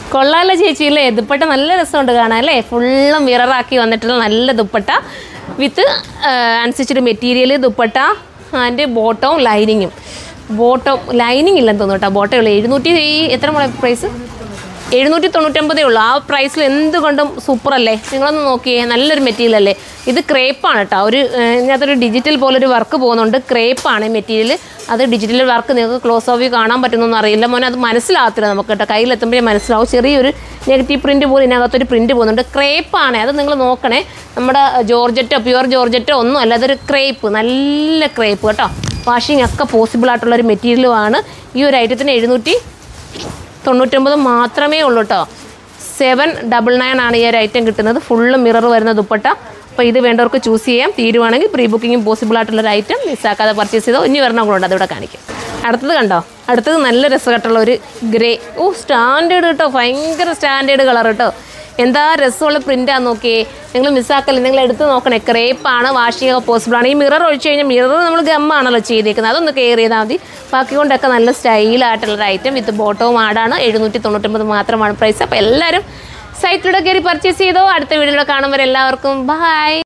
കൊള്ളാല ചേച്ചിയില്ലേ ദുപ്പട്ട നല്ല രസമുണ്ട് കാണാൻ അല്ലേ ഫുള്ളും മിററാക്കി വന്നിട്ടുള്ള നല്ല ദുപ്പട്ട വിത്ത് അനുസരിച്ചൊരു മെറ്റീരിയൽ ദുപ്പട്ട അതിൻ്റെ ബോട്ടവും ലൈനിങ്ങും ബോട്ടം ലൈനിങ് ഇല്ലെന്ന് തോന്നുന്നു കേട്ടോ ബോട്ടേ ഉള്ളൂ എഴുന്നൂറ്റി എത്ര മുള പ്രൈസ് എഴുന്നൂറ്റി തൊണ്ണൂറ്റൊമ്പതേ ഉള്ളൂ ആ പ്രൈസിൽ എന്തുകൊണ്ടും സൂപ്പർ അല്ലേ നിങ്ങളൊന്ന് നോക്കിയേ നല്ലൊരു മെറ്റീരിയൽ അല്ലേ ഇത് ക്രേപ്പാണ് കേട്ടോ ഒരു ഏഹ്, ഇതിനകത്തൊരു ഡിജിറ്റൽ പോലൊരു വർക്ക് പോകുന്നുണ്ട് ക്രേപ്പാണ് മെറ്റീരിയൽ അത് ഡിജിറ്റൽ വർക്ക് നിങ്ങൾക്ക് ക്ലോസ് ഓഫ് കാണാൻ പറ്റുന്നൊന്നും അറിയില്ല മോനെ അത് മനസ്സിലാകത്തില്ല നമുക്ക് കേട്ടോ കയ്യിലെത്തുമ്പോഴേ മനസ്സിലാവും ചെറിയൊരു നെഗറ്റീവ് പ്രിൻറ്റ് പോലെ ഇതിനകത്തൊരു പ്രിൻറ്റ് പോകുന്നുണ്ട് ക്രേപ്പാണ് അത് നിങ്ങൾ നോക്കണേ നമ്മുടെ ജോർജറ്റോ പ്യുവർ ജോർജറ്റോ ഒന്നും അല്ല അതൊരു ക്രേപ്പ് നല്ല ക്രേപ്പ് കേട്ടോ വാഷിംഗ് ഒക്കെ പോസിബിൾ ആയിട്ടുള്ള ഒരു മെറ്റീരിയലുമാണ് ഈ ഒരു ഐറ്റത്തിന് എഴുന്നൂറ്റി തൊണ്ണൂറ്റൊമ്പത് മാത്രമേ ഉള്ളൂ കേട്ടോ സെവൻ ഡബിൾ നയൻ ആണ് ഈ ഒരു ഐറ്റം കിട്ടുന്നത് ഫുള്ള് മിറർ വരുന്ന ദുപ്പട്ട അപ്പോൾ ഇത് വേണ്ടവർക്ക് ചൂസ് ചെയ്യാം തീരുവാണെങ്കിൽ പ്രീ ബുക്കിംഗും പോസിബിൾ ആയിട്ടുള്ള ഒരു ഐറ്റം മിസ്സാക്കാതെ പർച്ചേസ് ചെയ്തോ ഇനി വരണം കൂടെ അതിവിടെ കാണിക്കും അടുത്തത് കണ്ടോ അടുത്തത് നല്ല രസമായിട്ടുള്ള ഒരു ഗ്രേ ഓ സ്റ്റാൻഡേർഡ് കേട്ടോ ഭയങ്കര സ്റ്റാൻഡേർഡ് കളർ കേട്ടോ എന്താ രസമുള്ള പ്രിൻ്റാന്ന് നോക്കിയേ നിങ്ങൾ മിസ്സാക്കല്ലേ നിങ്ങൾ എടുത്ത് നോക്കണേ ക്രേപ്പാണ് വാഷിംഗ് ഒക്കെ പോസിബിൾ ആണ് ഈ മിറർ ഒഴിച്ച് കഴിഞ്ഞാൽ മിറർ നമ്മൾ ഗമ്മാണല്ലോ ചെയ്തേക്കുന്നത് അതൊന്ന് കെയർ ചെയ്താൽ മതി ബാക്കി കൊണ്ടൊക്കെ നല്ല സ്റ്റൈലായിട്ടുള്ളൊരു ഐറ്റം വിത്ത് ബോട്ടവും ആടാണ് എഴുന്നൂറ്റി തൊണ്ണൂറ്റൊമ്പത് മാത്രമാണ് പ്രൈസ് അപ്പോൾ എല്ലാവരും സൈറ്റിലൂടെ കയറി പർച്ചേസ് ചെയ്തോ അടുത്ത വീഡിയോയിലൂടെ കാണുമ്പോൾ എല്ലാവർക്കും ബൈ